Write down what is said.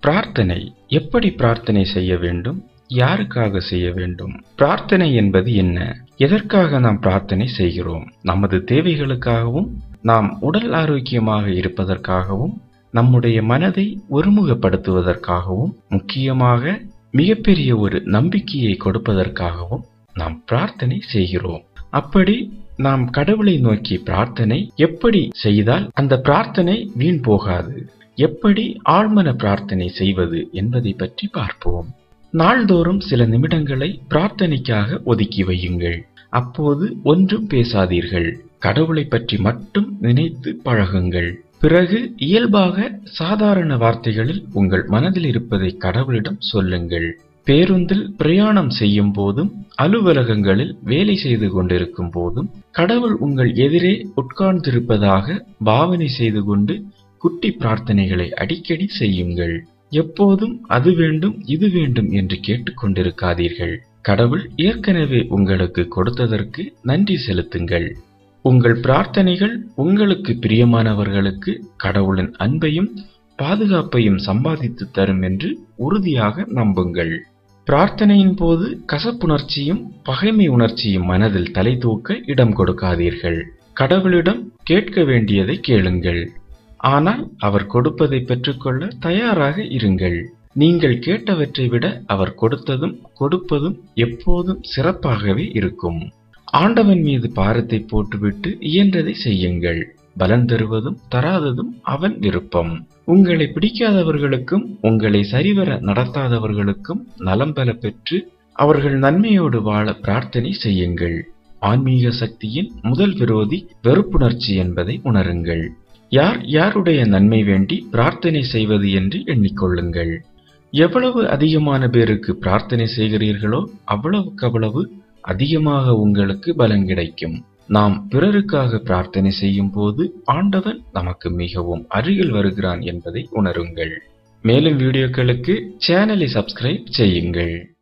பிரார்த்தனை எப்படி பிரார்த்தனை செய்ய வேண்டும் யாருக்காக செய்ய வேண்டும் பிரார்த்தனை என்பது என்ன எதற்காக நாம் பிரார்த்தனை செய்கிறோம் நமது தேவைகளுக்காகவும் நாம் உடல் ஆரோக்கியமாக இருப்பதற்காகவும் நம்முடைய மனதை ஒருமுகப்படுத்துவதற்காகவும் முக்கியமாக மிகப்பெரிய ஒரு நம்பிக்கையை கொடுப்பதற்காகவும் நாம் பிரார்த்தனை செய்கிறோம் அப்படி நாம் கடவுளை நோக்கி பிரார்த்தனை எப்படி செய்தால் அந்த பிரார்த்தனை வீண் போகாது எப்படி ஆழ்மன பிரார்த்தனை செய்வது என்பதை பற்றி பார்ப்போம் நாள்தோறும் சில நிமிடங்களை பிரார்த்தனைக்காக ஒதுக்கி வையுங்கள் அப்போது ஒன்றும் பேசாதீர்கள் கடவுளை பற்றி மட்டும் நினைத்து பழகுங்கள் பிறகு இயல்பாக சாதாரண வார்த்தைகளில் உங்கள் மனதில் இருப்பதை கடவுளிடம் சொல்லுங்கள் பேருந்தில் பிரயாணம் செய்யும் போதும் அலுவலகங்களில் வேலை செய்து கொண்டிருக்கும் போதும் கடவுள் உங்கள் எதிரே உட்கார்ந்திருப்பதாக பாவனை செய்து கொண்டு குட்டி பிரார்த்தனைகளை அடிக்கடி செய்யுங்கள் எப்போதும் அது வேண்டும் இது வேண்டும் என்று கேட்டுக்கொண்டிருக்காதீர்கள் கடவுள் ஏற்கனவே உங்களுக்கு கொடுத்ததற்கு நன்றி செலுத்துங்கள் உங்கள் பிரார்த்தனைகள் உங்களுக்கு பிரியமானவர்களுக்கு கடவுளின் அன்பையும் பாதுகாப்பையும் சம்பாதித்து தரும் என்று உறுதியாக நம்புங்கள் பிரார்த்தனையின் போது கசப்புணர்ச்சியும் பகைமை உணர்ச்சியும் மனதில் தலை தூக்க இடம் கொடுக்காதீர்கள் கடவுளிடம் கேட்க வேண்டியதை கேளுங்கள் ஆனால் அவர் கொடுப்பதை பெற்றுக்கொள்ள தயாராக இருங்கள் நீங்கள் கேட்டவற்றை விட அவர் கொடுத்ததும் கொடுப்பதும் எப்போதும் சிறப்பாகவே இருக்கும் ஆண்டவன் மீது பாரத்தை போட்டுவிட்டு இயன்றதை செய்யுங்கள் பலன் தருவதும் தராததும் அவன் விருப்பம் உங்களை பிடிக்காதவர்களுக்கும் உங்களை சரிவர நடத்தாதவர்களுக்கும் நலம் பெற பெற்று அவர்கள் நன்மையோடு வாழ பிரார்த்தனை செய்யுங்கள் ஆன்மீக சக்தியின் முதல் விரோதி வெறுப்புணர்ச்சி என்பதை உணருங்கள் யார் யாருடைய நன்மை வேண்டி பிரார்த்தனை செய்வது என்று எண்ணிக்கொள்ளுங்கள் எவ்வளவு அதிகமான பேருக்கு பிரார்த்தனை செய்கிறீர்களோ அவ்வளவுக்கு அவ்வளவு அதிகமாக உங்களுக்கு பலன் கிடைக்கும் நாம் பிறருக்காக பிரார்த்தனை செய்யும் போது ஆண்டவன் நமக்கு மிகவும் அருகில் வருகிறான் என்பதை உணருங்கள் மேலும் வீடியோக்களுக்கு சேனலை சப்ஸ்கிரைப் செய்யுங்கள்